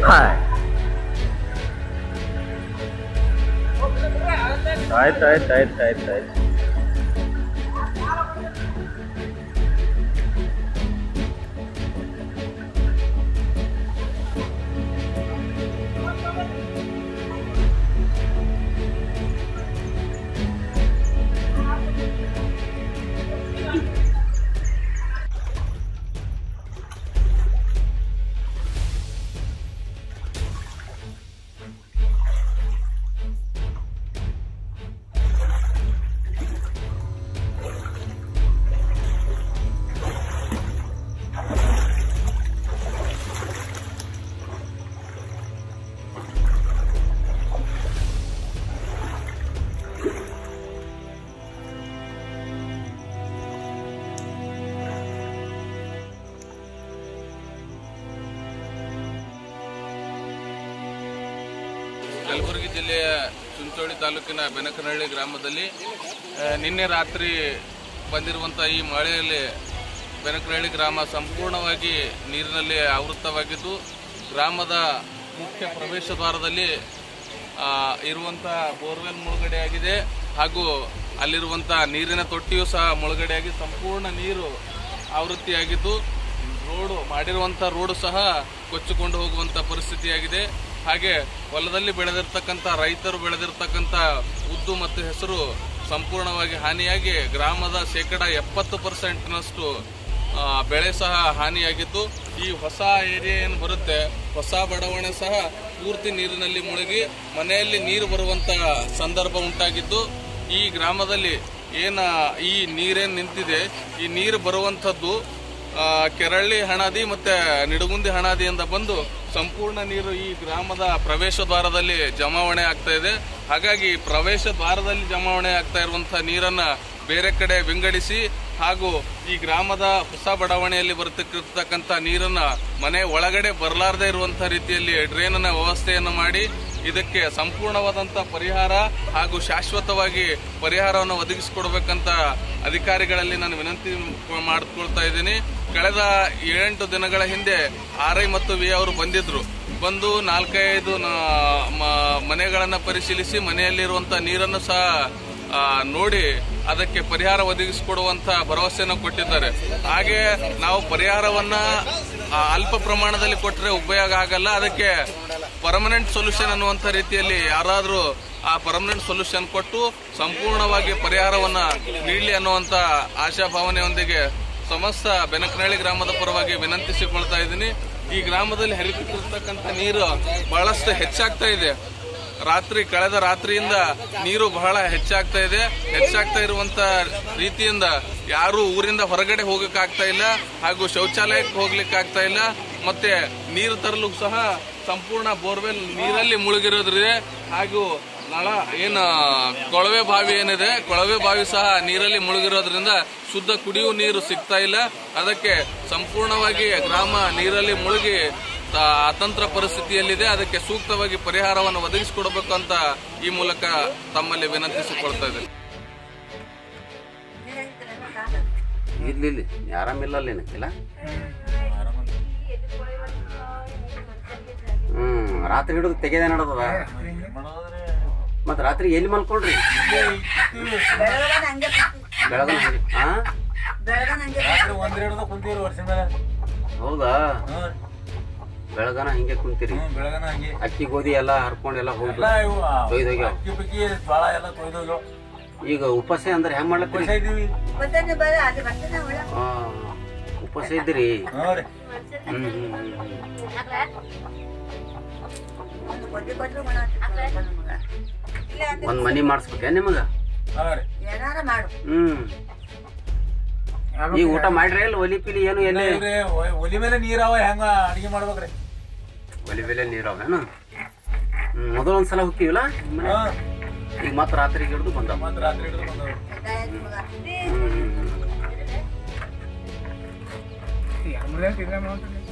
Hi ಆಯ್ತು ಆಯ್ತು ಆಯ್ತು ಆಯ್ತು ಆಯ್ತು ಕಲಬುರಗಿ ಜಿಲ್ಲೆಯ ಚುಂಚೋಳಿ ತಾಲೂಕಿನ ಬೆನಕನಹಳ್ಳಿ ಗ್ರಾಮದಲ್ಲಿ ಆ, ನಿನ್ನೆ ರಾತ್ರಿ ಬಂದಿರುವಂಥ ಈ ಮಳೆಯಲ್ಲಿ ಬೆನಕನಹಳ್ಳಿ ಗ್ರಾಮ ಸಂಪೂರ್ಣವಾಗಿ ನೀರಿನಲ್ಲಿ ಆವೃತವಾಗಿದ್ದು ಗ್ರಾಮದ ಮುಖ್ಯ ಪ್ರವೇಶ ದ್ವಾರದಲ್ಲಿ ಆ, ಇರುವಂಥ ಬೋರ್ವೆಲ್ ಮುಳುಗಡೆಯಾಗಿದೆ ಹಾಗೂ ಅಲ್ಲಿರುವಂಥ ನೀರಿನ ತೊಟ್ಟಿಯೂ ಸಹ ಮುಳುಗಡೆಯಾಗಿ ಸಂಪೂರ್ಣ ನೀರು ಆವೃತ್ತಿಯಾಗಿದ್ದು ರೋಡು ಮಾಡಿರುವಂಥ ರೋಡು ಸಹ ಕೊಚ್ಚಿಕೊಂಡು ಹೋಗುವಂಥ ಪರಿಸ್ಥಿತಿಯಾಗಿದೆ ಹಾಗೆ ಹೊಲದಲ್ಲಿ ಬೆಳೆದಿರ್ತಕ್ಕಂಥ ರೈತರು ಬೆಳೆದಿರ್ತಕ್ಕಂಥ ಉದ್ದು ಮತ್ತು ಹೆಸರು ಸಂಪೂರ್ಣವಾಗಿ ಹಾನಿಯಾಗಿ ಗ್ರಾಮದ ಶೇಕಡ ಎಪ್ಪತ್ತು ಪರ್ಸೆಂಟ್ನಷ್ಟು ಆ, ಬೆಳೆ ಸಹ ಹಾನಿಯಾಗಿದ್ದು ಈ ಹೊಸ ಏರಿಯಾ ಏನು ಬರುತ್ತೆ ಹೊಸ ಬಡಾವಣೆ ಸಹ ಪೂರ್ತಿ ನೀರಿನಲ್ಲಿ ಮುಳುಗಿ ಮನೆಯಲ್ಲಿ ನೀರು ಬರುವಂತ ಸಂದರ್ಭ ಉಂಟಾಗಿದ್ದು ಈ ಗ್ರಾಮದಲ್ಲಿ ಏನ ಈ ನೀರೇನು ನಿಂತಿದೆ ಈ ನೀರು ಬರುವಂಥದ್ದು ಆ, ಕೆರಳ್ಳಿ ಹಣದಿ ಮತ್ತೆ ನಿಡಗುಂದಿ ಹಣದಿಯಿಂದ ಬಂದು ಸಂಪೂರ್ಣ ನೀರು ಈ ಗ್ರಾಮದ ಪ್ರವೇಶ ದ್ವಾರದಲ್ಲಿ ಜಮಾವಣೆ ಆಗ್ತಾ ಇದೆ ಹಾಗಾಗಿ ಪ್ರವೇಶ ದ್ವಾರದಲ್ಲಿ ಜಮಾವಣೆ ಆಗ್ತಾ ಇರುವಂತಹ ನೀರನ್ನ ಬೇರೆ ಕಡೆ ವಿಂಗಡಿಸಿ ಹಾಗೂ ಈ ಗ್ರಾಮದ ಹೊಸ ಬಡಾವಣೆಯಲ್ಲಿ ಬರತಕ್ಕಂಥ ನೀರನ್ನ ಮನೆ ಒಳಗಡೆ ಬರಲಾರದೆ ಇರುವಂತಹ ರೀತಿಯಲ್ಲಿ ಡ್ರೈನ್ನ ವ್ಯವಸ್ಥೆಯನ್ನು ಮಾಡಿ ಇದಕ್ಕೆ ಸಂಪೂರ್ಣವಾದಂತ ಪರಿಹಾರ ಹಾಗೂ ಶಾಶ್ವತವಾಗಿ ಪರಿಹಾರವನ್ನು ಒದಗಿಸಿಕೊಡ್ಬೇಕಂತ ಅಧಿಕಾರಿಗಳಲ್ಲಿ ನಾನು ವಿನಂತಿ ಮಾಡಿಕೊಳ್ತಾ ಇದ್ದೀನಿ ಕಳೆದ ಏಳೆಂಟು ದಿನಗಳ ಹಿಂದೆ ಆರ್ ಐ ಮತ್ತು ವಿ ಅವರು ಬಂದಿದ್ರು ಬಂದು ನಾಲ್ಕೈದು ನ- ಮ- ಮನೆಗಳನ್ನ ಪರಿಶೀಲಿಸಿ ಮನೆಯಲ್ಲಿರುವಂತ ನೀರನ್ನು ಸಹ ಆ, ನೋಡಿ ಅದಕ್ಕೆ ಪರಿಹಾರ ಒದಗಿಸಿಕೊಡುವಂತ ಭರವಸೆಯನ್ನು ಕೊಟ್ಟಿದ್ದಾರೆ ಹಾಗೆ ನಾವು ಪರಿಹಾರವನ್ನ ಆ, ಅಲ್ಪ ಪ್ರಮಾಣದಲ್ಲಿ ಕೊಟ್ಟರೆ ಉಪಯೋಗ ಆಗಲ್ಲ ಅದಕ್ಕೆ ಪರ್ಮನೆಂಟ್ ಸೊಲ್ಯೂಷನ್ ಅನ್ನುವಂಥ ರೀತಿಯಲ್ಲಿ ಯಾರಾದರೂ ಆ ಪರ್ಮನೆಂಟ್ ಸೊಲ್ಯೂಷನ್ ಕೊಟ್ಟು ಸಂಪೂರ್ಣವಾಗಿ ಪರಿಹಾರವನ್ನ ನೀಡಲಿ ಅನ್ನುವಂಥ ಆಶಾಭಾವನೆಯೊಂದಿಗೆ ಸಮಸ್ತ ಬೆನಕನಹಳ್ಳಿ ಗ್ರಾಮದ ಪರವಾಗಿ ವಿನಂತಿಸಿಕೊಳ್ತಾ ಇದ್ದೀನಿ ಈ ಗ್ರಾಮದಲ್ಲಿ ಹರಿಯುತ್ತಿರ್ತಕ್ಕಂಥ ನೀರು ಬಹಳಷ್ಟು ಹೆಚ್ಚಾಗ್ತಾ ಇದೆ ರಾತ್ರಿ ಕಳೆದ ರಾತ್ರಿಯಿಂದ ನೀರು ಬಹಳ ಹೆಚ್ಚಾಗ್ತಾ ಇದೆ ಹೆಚ್ಚಾಗ್ತಾ ಇರುವಂತ ರೀತಿಯಿಂದ ಯಾರು ಊರಿಂದ ಹೊರಗಡೆ ಹೋಗಕ್ ಆಗ್ತಾ ಇಲ್ಲ ಹಾಗೂ ಶೌಚಾಲಯಕ್ಕೆ ಹೋಗ್ಲಿಕ್ಕೆ ಆಗ್ತಾ ಇಲ್ಲ ಮತ್ತೆ ನೀರು ತರಲು ಸಹ ಸಂಪೂರ್ಣ ಬೋರ್ವೆಲ್ ನೀರಲ್ಲಿ ಮುಳುಗಿರೋದ್ರಿದೆ ಹಾಗೂ ನಳ ಏನ ಕೊಳವೆ ಬಾವಿ ಏನಿದೆ ಕೊಳವೆ ಬಾವಿ ಸಹ ನೀರಲ್ಲಿ ಮುಳುಗಿರೋದ್ರಿಂದ ಶುದ್ಧ ಕುಡಿಯುವ ನೀರು ಸಿಗ್ತಾ ಇಲ್ಲ ಅದಕ್ಕೆ ಸಂಪೂರ್ಣವಾಗಿ ಗ್ರಾಮ ನೀರಲ್ಲಿ ಮುಳುಗಿ ತ- ಅತಂತ್ರ ಪರಿಸ್ಥಿತಿಯಲ್ಲಿದೆ ಅದಕ್ಕೆ ಸೂಕ್ತವಾಗಿ ಪರಿಹಾರವನ್ನು ಒದಗಿಸಿಕೊಡಬೇಕು ಅಂತ ಈ ಮೂಲಕ ತಮ್ಮಲ್ಲಿ ವಿನಂತಿಸಿಕೊಳ್ತಾ ಇದ್ದೇನೆ ಇಲ್ಲಿ ಇಲ್ಲಿ ಆರಾಮಿಲ್ಲ ಅಲ್ಲಿ ಏನಕ್ಕಿಲ್ಲ ಹ್ಮ್ ರಾತ್ರಿ ಹಿಡಿದು ತೆಗೆದೇ ನಡದದ ಮತ್ ರಾತ್ರಿ ಎಲ್ಲಿ ಮಲ್ಕೊಳ್ರಿ ಬೆಳಗಾನ ಹಂಗೆ ಬೆಳಗ್ಗೆ ಹಾ ಬೆಳಗಾನ ಹಂಗೆ ಒಂದ್ ಹಿಡಿದು ಕುಂತೀವ್ರಿ ವರ್ಷ ಮೇಲೆ ಹೌದಾ ಬೆಳಗನ ಹಿಂಗೆ ಕುಂತೀರಿ ಹ್ಮ್ ಬೆಳಗನ ಹಂಗೆ ಅಕ್ಕಿ ಗೋಧಿ ಎಲ್ಲ ಹರ್ಕೊಂಡು ಎಲ್ಲ ಹೋಗ್ಬಿಟ್ಟು ಎಲ್ಲ ಇವು ಆ, ಕೊಯ್ದು ಹೋಗ್ಯಾವ. ಅಕ್ಕಿ ಬಿಕ್ಕಿ ಜ್ವಾಳ ಎಲ್ಲ ಕೊಯ್ದು ಈಗ ಉಪವಾಸ ಅಂದ್ರೆ ಹೆಂಗ್ ಮಾಡ್ಲತ್ತೀರಿ ಖುಷಿ ಇದೀವಿ ಬರ್ತೇನೆ ಬರ ಅಲ್ಲಿ ಬರ್ತೇನೆ ಒಳ ಆ, ಉಪವಾಸ ಇದ್ದೀರಿ ಹ್ಞೂ ರೀ ಹ್ಮ್ ಹ್ಮ್ ಹ್ಮ್ ಹ್ಮ್. ಒಂದು ಕೊಡ್ಲಿ ಕೊಟ್ರು ಮನ ಹಚ್ಚಿಟ್ಕೊಂಡು ಮಗ ಇಲ್ಲ ಅಂದ್ರೆ ಒಂದ್ ಮನಿ ಮಾಡಿಸ್ಬೇಕ ನಿಮಗ ಹಾಂ ರೀ ಏನಾರ ಮಾಡು ಹ್ಮ್ ಈಗ ಊಟ ಮಾಡ್ರಿ ಇಲ್ಲ ಒಲಿ ಪಿಲಿ ಏನು ಎಲ್ಲಿ ಇವ್ರಿ ಒ- ಒಲಿ ಮೇಲೆ ನೀರಾವ ಹೆಂಗ ಅಡಿಗೆ ಮಾಡ್ಬೇಕ್ರಿ ಒಲಿ ಬೆಲೆ ನೀರವೇನು ಹ್ಮ್ ಮೊದಲು ಒಂದ್ಸಲ ಹೋಗ್ತೀವಲ್ಲ ಮನೆ? ಹಾಂ ಈಗ ಮತ್ತೆ ರಾತ್ರಿ ಹಿಡಿದು ಬಂದವ ಮತ್ತೆ ರಾತ್ರಿ ಹಿಡಿದು ಬಂದವ್ರಿ ಗಾಯತ್ರಿ ಮಗ ಹ್ಮ್ ಹ್ಮ್ ಹ್ಮ್. ಆಂಬುಲೆನ್ಸ್ ಇಲ್ಲ ಮಾಡ್ತೀವಿ